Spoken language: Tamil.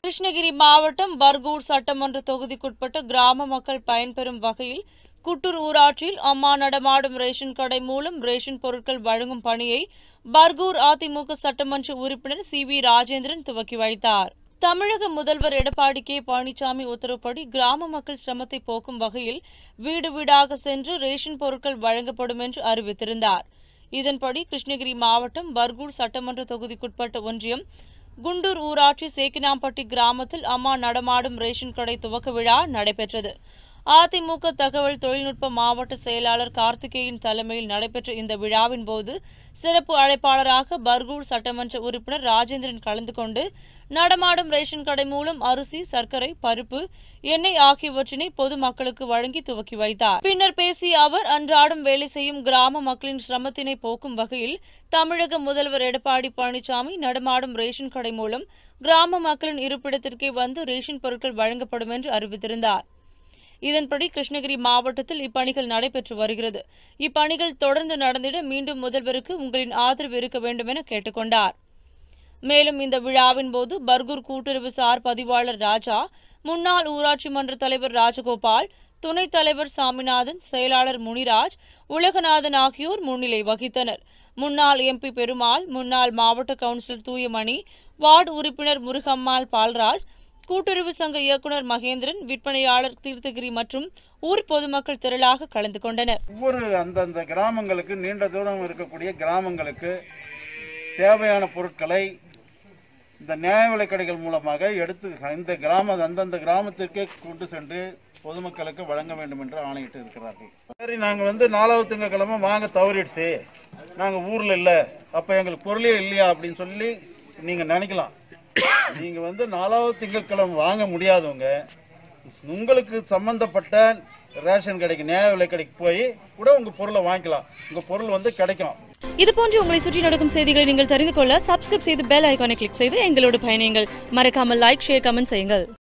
கிருஷ்ணகிரி மாவட்டம் பர்கூர் சட்டமன்ற தொகுதிக்குட்பட்ட கிராம மக்கள் பயன்பெறும் வகையில் குட்டூர் ஊராட்சியில் அம்மா நடமாடும் ரேஷன் கடை மூலம் ரேஷன் பொருட்கள் வழங்கும் பணியை பர்கூர் அதிமுக சட்டமன்ற உறுப்பினர் சி வி ராஜேந்திரன் துவக்கி வைத்தார் தமிழக முதல்வர் எடப்பாடி கே பழனிசாமி உத்தரவுப்படி கிராம மக்கள் சிரமத்தை போக்கும் வகையில் வீடு வீடாக சென்று ரேஷன் பொருட்கள் வழங்கப்படும் என்று அறிவித்திருந்தார் இதன்படி கிருஷ்ணகிரி மாவட்டம் பர்கூர் சட்டமன்ற தொகுதிக்குட்பட்ட ஒன்றியம் குண்டூர் ஊராட்சி சேக்கினாம்பட்டி கிராமத்தில் அம்மா நடமாடும் ரேஷன் கடை துவக்க விழா நடைபெற்றது அதிமுக தகவல் தொழில்நுட்ப மாவட்ட செயலாளர் கார்த்திகேயன் தலைமையில் நடைபெற்ற இந்த விழாவின் போது சிறப்பு அழைப்பாளராக பர்கூர் சட்டமன்ற உறுப்பினர் ராஜேந்திரன் கலந்து கொண்டு நடமாடும் ரேஷன் கடை மூலம் அரிசி சர்க்கரை பருப்பு எண்ணெய் ஆகியவற்றினை பொதுமக்களுக்கு வழங்கி துவக்கி வைத்தார் பின்னர் பேசிய அவர் அன்றாடம் வேலை செய்யும் கிராம மக்களின் சிரமத்தினை போக்கும் வகையில் தமிழக முதல்வர் எடப்பாடி பழனிசாமி நடமாடும் ரேஷன் கடை மூலம் கிராம மக்களின் இருப்பிடத்திற்கே வந்து ரேஷன் பொருட்கள் வழங்கப்படும் என்று அறிவித்திருந்தார் இதன்படி கிருஷ்ணகிரி மாவட்டத்தில் இப்பணிகள் நடைபெற்று வருகிறது இப்பணிகள் தொடர்ந்து நடந்திட மீண்டும் முதல்வருக்கு உங்களின் ஆதரவு இருக்க வேண்டும் என கேட்டுக்கொண்டார் மேலும் இந்த விழாவின் போது பர்கூர் கூட்டுறவு சார் பதிவாளர் ராஜா முன்னாள் ஊராட்சி மன்ற தலைவர் ராஜகோபால் துணைத் தலைவர் சாமிநாதன் செயலாளர் முனிராஜ் உலகநாதன் ஆகியோர் முன்னிலை வகித்தனர் முன்னாள் எம்பி பெருமாள் முன்னாள் மாவட்ட கவுன்சிலர் தூயமணி வார்டு உறுப்பினர் முருகம்மாள் பால்ராஜ் கூட்டுறவு சங்க இயக்குனர் மகேந்திரன் விற்பனையாளர் தீர்த்தகிரி மற்றும் ஊர் பொதுமக்கள் திரளாக கலந்து கொண்டனர் ஒவ்வொரு அந்தந்த கிராமங்களுக்கு நீண்ட தூரம் இருக்கக்கூடிய கிராமங்களுக்கு தேவையான பொருட்களை இந்த நியாய விலைக் கடைகள் மூலமாக எடுத்து இந்த கிராம அந்தந்த கிராமத்திற்கே கொண்டு சென்று பொதுமக்களுக்கு வழங்க வேண்டும் என்று ஆணையிட்டு இருக்கிறார்கள் சரி நாங்கள் வந்து நாலாவது திங்கக்கிழமை வாங்க தவறிடுச்சு நாங்கள் ஊரில் இல்லை அப்போ எங்களுக்கு பொருளே இல்லையா அப்படின்னு சொல்லி நீங்கள் நினைக்கலாம் நீங்கள் வந்து நாலாவது திங்கட்கிழமை வாங்க முடியாதவங்க உங்களுக்கு சம்பந்தப்பட்ட ரேஷன் கடைக்கு நியாய விலை கடைக்கு போய் கூட உங்க பொருளை வாங்கிக்கலாம் உங்க பொருள் வந்து கிடைக்கும் இது போன்று உங்களை சுற்றி நடக்கும் செய்திகளை நீங்கள் தெரிந்து கொள்ள சப்ஸ்கிரைப் செய்து பெல் ஐகானை கிளிக் செய்து எங்களோடு பயணியுங்கள் மறக்காமல் லைக் ஷேர் கமெண்ட் செய்யுங்கள்